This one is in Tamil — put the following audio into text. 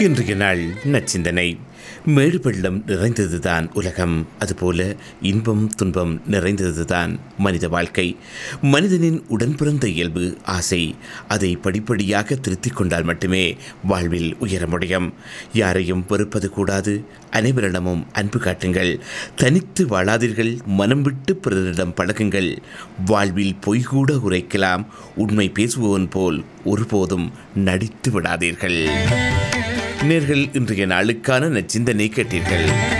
இன்றைய நாள் நச்சிந்தனை மேடு பள்ளம் நிறைந்ததுதான் உலகம் அதுபோல இன்பம் துன்பம் நிறைந்ததுதான் மனித வாழ்க்கை மனிதனின் உடன் பிறந்த இயல்பு ஆசை அதை படிப்படியாக திருத்திக் கொண்டால் மட்டுமே வாழ்வில் உயர முடியும் யாரையும் வெறுப்பது கூடாது அனைவரிடமும் அன்பு காட்டுங்கள் தனித்து வாழாதீர்கள் மனம் விட்டு பிறரிடம் பழகுங்கள் வாழ்வில் பொய் கூட உரைக்கலாம் உண்மை பேசுபவன் போல் ஒருபோதும் நடித்து விடாதீர்கள் நேர்கள் இன்றைய நாளுக்கான நச்சிந்தனை கேட்டீர்கள்